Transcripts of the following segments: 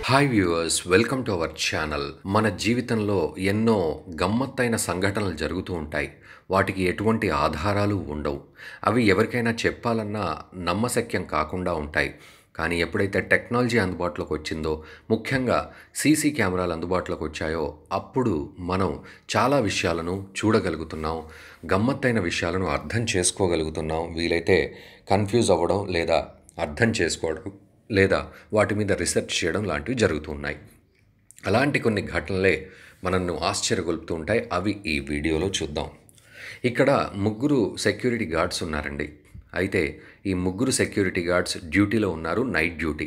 hi viewers welcome to our channel మన జీవితంలో ఎన్నో గమ్మత్తైన సంఘటనలు జరుగుతూ ఉంటాయి వాటికి ఎటువంటి ఆధారాలు ఉండవు అవి ఎవరికైనా చెప్పాలన్నా నమ్మశక్యం కాకుండా ఉంటాయి కానీ ఎప్పుడైతే టెక్నాలజీ అందుబాటులోకి వచ్చిందో ముఖ్యంగా సీసీ కెమెరాలు అందుబాటులోకి వచ్చాయో అప్పుడు మనం చాలా విషయాలను చూడగలుగుతున్నాం గమ్మత్తైన విషయాలను అర్థం చేసుకోగలుగుతున్నాం వీలైతే కన్ఫ్యూజ్ అవ్వడం లేదా అర్థం చేసుకోవడం లేదా వాటి మీద రీసెర్చ్ చేయడం లాంటివి జరుగుతూ ఉన్నాయి అలాంటి కొన్ని ఘటనలే మనల్ని ఆశ్చర్యగొలుపుతూ ఉంటాయి అవి ఈ వీడియోలో చూద్దాం ఇక్కడ ముగ్గురు సెక్యూరిటీ గార్డ్స్ ఉన్నారండి అయితే ఈ ముగ్గురు సెక్యూరిటీ గార్డ్స్ డ్యూటీలో ఉన్నారు నైట్ డ్యూటీ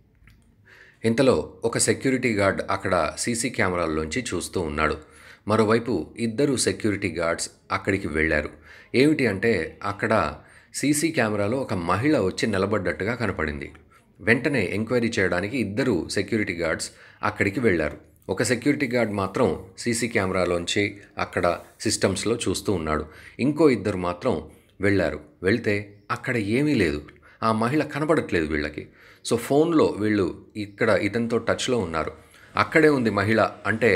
ఇంతలో ఒక సెక్యూరిటీ గార్డ్ అక్కడ సీసీ కెమెరాల్లోంచి చూస్తూ ఉన్నాడు మరోవైపు ఇద్దరు సెక్యూరిటీ గార్డ్స్ అక్కడికి వెళ్ళారు ఏమిటి అంటే అక్కడ సీసీ కెమెరాలో ఒక మహిళ వచ్చి నిలబడ్డట్టుగా కనపడింది వెంటనే ఎంక్వైరీ చేయడానికి ఇద్దరు సెక్యూరిటీ గార్డ్స్ అక్కడికి వెళ్ళారు ఒక సెక్యూరిటీ గార్డ్ మాత్రం సీసీ కెమెరాలోంచి అక్కడ సిస్టమ్స్లో చూస్తూ ఉన్నాడు ఇంకో ఇద్దరు మాత్రం వెళ్ళారు వెళ్తే అక్కడ ఏమీ లేదు ఆ మహిళ కనబడట్లేదు వీళ్ళకి సో ఫోన్లో వీళ్ళు ఇక్కడ ఇతనితో టచ్లో ఉన్నారు అక్కడే ఉంది మహిళ అంటే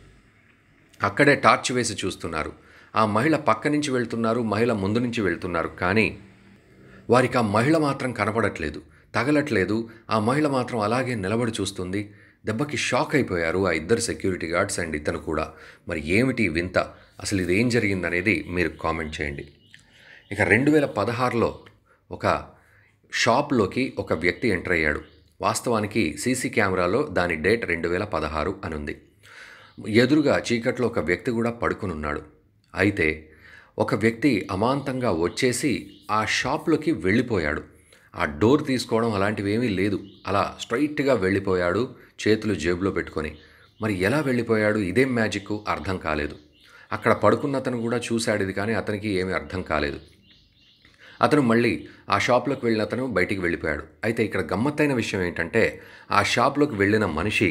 అక్కడే టార్చ్ వేసి చూస్తున్నారు ఆ మహిళ పక్క నుంచి వెళ్తున్నారు మహిళ ముందు నుంచి వెళ్తున్నారు కానీ వారికి ఆ మహిళ మాత్రం కనపడట్లేదు తగలట్లేదు ఆ మహిళ మాత్రం అలాగే నిలబడి చూస్తుంది దెబ్బకి షాక్ అయిపోయారు ఆ ఇద్దరు సెక్యూరిటీ గార్డ్స్ అండ్ ఇతను కూడా మరి ఏమిటి ఈ వింత అసలు ఇది ఏం జరిగిందనేది మీరు కామెంట్ చేయండి ఇక రెండు వేల పదహారులో ఒక షాప్లోకి ఒక వ్యక్తి ఎంటర్ అయ్యాడు వాస్తవానికి సీసీ కెమెరాలో దాని డేట్ రెండు వేల పదహారు అని ఉంది ఎదురుగా చీకట్లో ఒక వ్యక్తి కూడా పడుకుని ఉన్నాడు అయితే ఒక వ్యక్తి అమాంతంగా వచ్చేసి ఆ షాప్లోకి వెళ్ళిపోయాడు ఆ డోర్ తీసుకోవడం అలాంటివి ఏమీ లేదు అలా స్ట్రైట్గా వెళ్ళిపోయాడు చేతులు జేబులో పెట్టుకొని మరి ఎలా వెళ్ళిపోయాడు ఇదేం మ్యాజిక్ అర్థం కాలేదు అక్కడ పడుకున్న అతను కూడా చూశాడు ఇది కానీ అతనికి ఏమీ అర్థం కాలేదు అతను మళ్ళీ ఆ షాప్లోకి వెళ్ళిన అతను బయటికి వెళ్ళిపోయాడు అయితే ఇక్కడ గమ్మత్తైన విషయం ఏంటంటే ఆ షాప్లోకి వెళ్ళిన మనిషి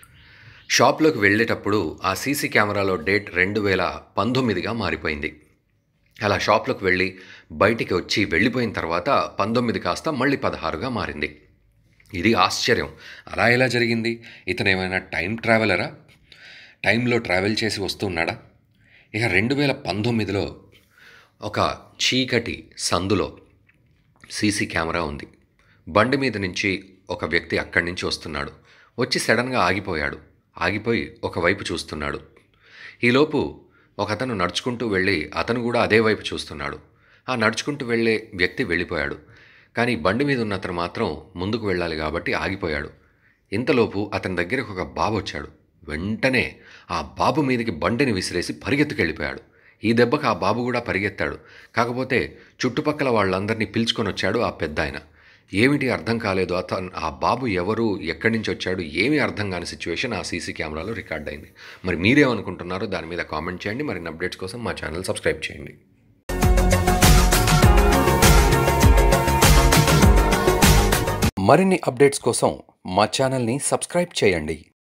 షాప్లోకి వెళ్ళేటప్పుడు ఆ సీసీ కెమెరాలో డేట్ రెండు వేల పంతొమ్మిదిగా మారిపోయింది అలా షాప్లోకి వెళ్ళి బయటికి వచ్చి వెళ్ళిపోయిన తర్వాత పంతొమ్మిది కాస్త మళ్ళీ పదహారుగా మారింది ఇది ఆశ్చర్యం అలా ఎలా జరిగింది ఇతను ఏమైనా టైం ట్రావెలరా టైంలో ట్రావెల్ చేసి వస్తున్నాడా ఇక రెండు వేల పంతొమ్మిదిలో ఒక చీకటి సందులో సీసీ కెమెరా ఉంది బండి మీద నుంచి ఒక వ్యక్తి అక్కడి నుంచి వస్తున్నాడు వచ్చి సడన్గా ఆగిపోయాడు ఆగిపోయి ఒకవైపు చూస్తున్నాడు ఈలోపు ఒక అతను నడుచుకుంటూ వెళ్ళి అతను కూడా అదే వైపు చూస్తున్నాడు ఆ నడుచుకుంటూ వెళ్ళే వ్యక్తి వెళ్ళిపోయాడు కానీ బండి మీద ఉన్న అతను మాత్రం ముందుకు వెళ్ళాలి కాబట్టి ఆగిపోయాడు ఇంతలోపు అతని దగ్గరకు ఒక బాబు వచ్చాడు వెంటనే ఆ బాబు మీదకి బండిని విసిరేసి పరిగెత్తుకెళ్ళిపోయాడు ఈ దెబ్బకు ఆ బాబు కూడా పరిగెత్తాడు కాకపోతే చుట్టుపక్కల వాళ్ళందరినీ పిలుచుకొని వచ్చాడు ఆ పెద్ద ఆయన ఏమిటి అర్థం కాలేదు అతను ఆ బాబు ఎవరు ఎక్కడి నుంచి వచ్చాడు ఏమీ అర్థం కాని సిచ్యువేషన్ ఆ సీసీ కెమెరాలో రికార్డ్ అయింది మరి మీరేమనుకుంటున్నారో దాని మీద కామెంట్ చేయండి మరిన్ని అప్డేట్స్ కోసం మా ఛానల్ సబ్స్క్రైబ్ చేయండి మరిన్ని అప్డేట్స్ కోసం మా ఛానల్ని సబ్స్క్రైబ్ చేయండి